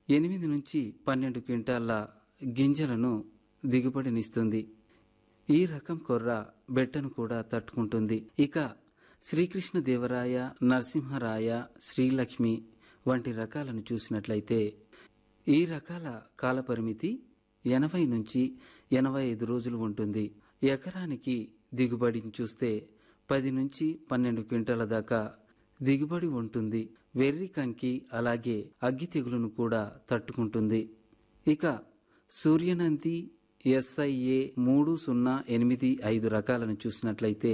ఎనిమిది నుంచి పన్నెండు క్వింటాళ్ల గింజలను దిగుబడినిస్తుంది ఈ రకం కొర్ర బెట్టను కూడా తట్టుకుంటుంది ఇక శ్రీకృష్ణదేవరాయ నరసింహరాయ శ్రీలక్ష్మి వంటి రకాలను చూసినట్లయితే ఈ రకాల కాలపరిమితి ఎనభై నుంచి ఎనభై ఐదు రోజులు ఉంటుంది ఎకరానికి దిగుబడిని చూస్తే పది నుంచి పన్నెండు క్వింటాల దాకా దిగుబడి ఉంటుంది వెర్రి కంకి అలాగే అగ్గి తెగులును కూడా తట్టుకుంటుంది ఇక సూర్యనంది ఎస్ఐఏ మూడు సున్నా ఎనిమిది ఐదు రకాలను చూసినట్లయితే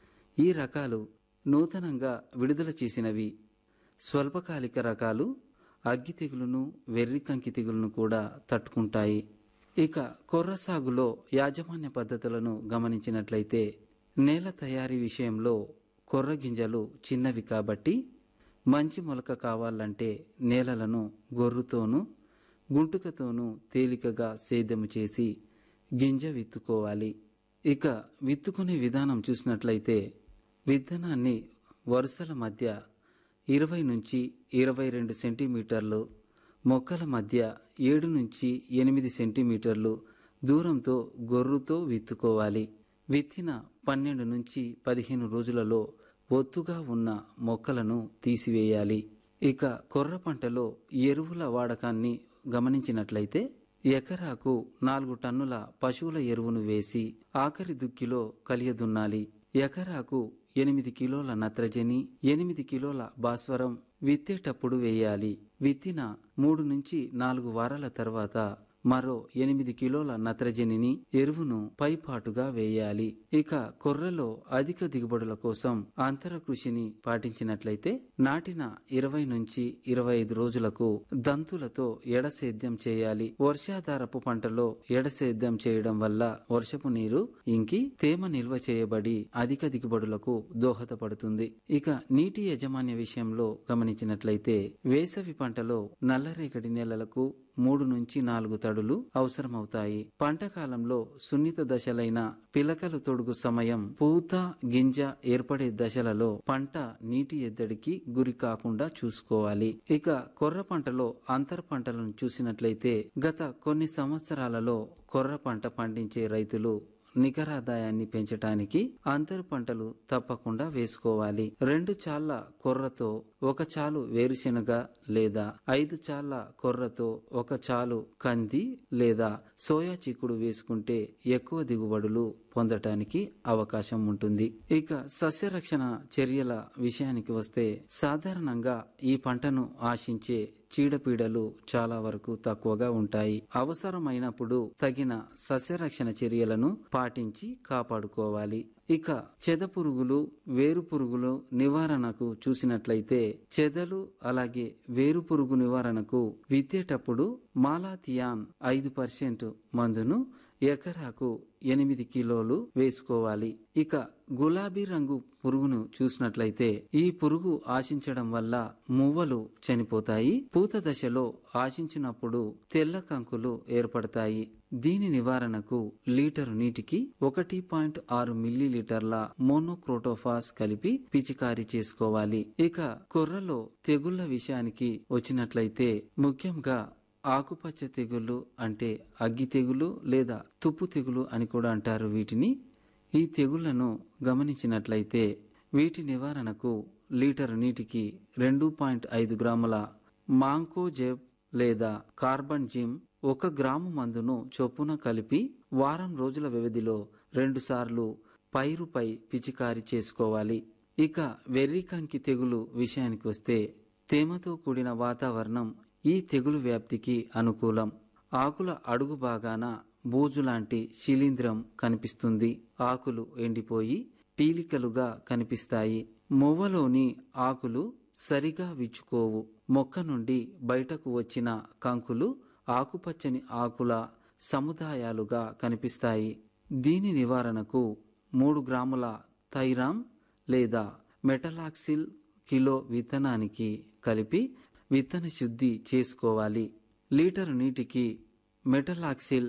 ఈ రకాలు నూతనంగా విడుదల చేసినవి స్వల్పకాలిక రకాలు అగ్గి తెగులును వెర్రి కంకి తెగులును కూడా తట్టుకుంటాయి ఇక కొర్ర సాగులో యాజమాన్య పద్ధతులను గమనించినట్లయితే నేల తయారీ విషయంలో కొర్ర గింజలు చిన్నవి కాబట్టి మంచి మొలక కావాలంటే నేలలను గొర్రుతోనూ గుంటుకతోనూ తేలికగా సేద్యము చేసి గింజ విత్తుకోవాలి ఇక విత్తుకునే విధానం చూసినట్లయితే విత్తనాన్ని వరుసల మధ్య ఇరవై నుంచి ఇరవై రెండు సెంటీమీటర్లు మొక్కల మధ్య ఏడు నుంచి ఎనిమిది సెంటీమీటర్లు దూరంతో గొర్రుతో విత్తుకోవాలి విత్తిన పన్నెండు నుంచి పదిహేను రోజులలో ఒత్తుగా ఉన్న మొక్కలను తీసివేయాలి ఇక కొర్ర పంటలో ఎరువుల వాడకాన్ని గమనించినట్లయితే ఎకరాకు నాలుగు టన్నుల పశువుల ఎరువును వేసి ఆఖరి దుక్కిలో కలియదున్నాలి ఎకరాకు ఎనిమిది కిలోల నత్రజని ఎనిమిది కిలోల భాస్వరం విత్తేటప్పుడు వేయాలి విత్తిన మూడు నుంచి నాలుగు వారాల తర్వాత మరో ఎనిమిది కిలోల నత్రజనిని ఎరువును పైపాటుగా వేయాలి ఇక కొర్రలో అధిక దిగుబడుల కోసం అంతర కృషిని పాటించినట్లయితే నాటిన ఇరవై నుంచి ఇరవై ఐదు రోజులకు దంతులతో ఎడసేద్యం చేయాలి వర్షాధారపు పంటలో ఎడసేద్యం చేయడం వల్ల వర్షపు నీరు ఇంకి తేమ నిల్వ చేయబడి అధిక దిగుబడులకు దోహదపడుతుంది ఇక నీటి యాజమాన్య విషయంలో గమనించినట్లయితే వేసవి పంటలో నల్లరేగడి నేలలకు మూడు నుంచి నాలుగు తడులు అవసరమవుతాయి పంట కాలంలో సున్నిత దశలైన పిలకలు తొడుగు సమయం పూత గింజ ఏర్పడే దశలలో పంట నీటి ఎద్దడికి గురి కాకుండా చూసుకోవాలి ఇక కొర్ర పంటలో అంతర పంటలను చూసినట్లయితే గత కొన్ని సంవత్సరాలలో కొర్ర పంట పండించే రైతులు నికరాదాయాన్ని పెంచటానికి అంతరు పంటలు తప్పకుండా వేసుకోవాలి రెండు చాళ్ల కొర్రతో ఒక చాలు వేరుశెనగ లేదా ఐదు చాళ్ల కొర్రతో ఒక చాలు కంది లేదా సోయా చిక్కుడు వేసుకుంటే ఎక్కువ దిగుబడులు పొందటానికి అవకాశం ఉంటుంది ఇక సస్యరక్షణ చర్యల విషయానికి వస్తే సాధారణంగా ఈ పంటను ఆశించే చీడపీడలు చాలా వరకు తక్కువగా ఉంటాయి అవసరమైనప్పుడు తగిన సస్యరక్షణ చర్యలను పాటించి కాపాడుకోవాలి ఇక చెద పురుగులు వేరు పురుగులు నివారణకు చూసినట్లయితే చెదలు అలాగే వేరు పురుగు నివారణకు విత్తేటప్పుడు మాలాథియాన్ ఐదు పర్సెంట్ మందును ఎకరాకు ఎనిమిది కిలోలు వేసుకోవాలి ఇక గులాబీ రంగు పురుగును చూసినట్లయితే ఈ పురుగు ఆశించడం వల్ల మువ్వలు చనిపోతాయి పూత దశలో ఆశించినప్పుడు తెల్ల కంకులు ఏర్పడతాయి దీని నివారణకు లీటరు నీటికి ఒకటి పాయింట్ ఆరు మిల్లీ లీటర్ల మోనోక్రోటోఫాస్ కలిపి పిచికారీ చేసుకోవాలి ఇక కొర్రలో తెగుళ్ల విషయానికి వచ్చినట్లయితే ముఖ్యంగా ఆకుపచ్చ తెగులు అంటే అగ్గి తెగులు లేదా తుప్పు తెగులు అని కూడా అంటారు వీటిని ఈ తెగుళ్లను గమనించినట్లయితే వీటి నివారణకు లీటరు నీటికి రెండు పాయింట్ ఐదు గ్రాముల మాంకోజెబ్ లేదా కార్బన్ జిమ్ ఒక గ్రాము మందును చొప్పున కలిపి వారం రోజుల వ్యవధిలో రెండుసార్లు పైరుపై పిచికారీ చేసుకోవాలి ఇక వెర్రికంకి తెగులు విషయానికి వస్తే తేమతో కూడిన వాతావరణం ఈ తెగులు వ్యాప్తికి అనుకూలం ఆకుల అడుగు భాగాన బూజు లాంటి శిలీంద్రం కనిపిస్తుంది ఆకులు ఎండిపోయి పీలికలుగా కనిపిస్తాయి మొవ్వలోని ఆకులు సరిగా విచ్చుకోవు మొక్క నుండి బయటకు వచ్చిన కంకులు ఆకుపచ్చని ఆకుల సముదాయాలుగా కనిపిస్తాయి దీని నివారణకు మూడు గ్రాముల థైరామ్ లేదా మెటలాక్సిల్ కిలో విత్తనానికి కలిపి విత్తన శుద్ధి చేసుకోవాలి లీటరు నీటికి మెటలాక్సిల్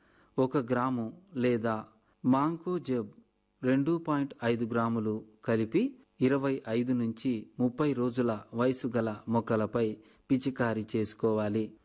ఒక గ్రాము లేదా మాంకోజెబ్ రెండు పాయింట్ ఐదు గ్రాములు కలిపి ఇరవై ఐదు నుంచి ముప్పై రోజుల వయసు గల మొక్కలపై పిచికారీ చేసుకోవాలి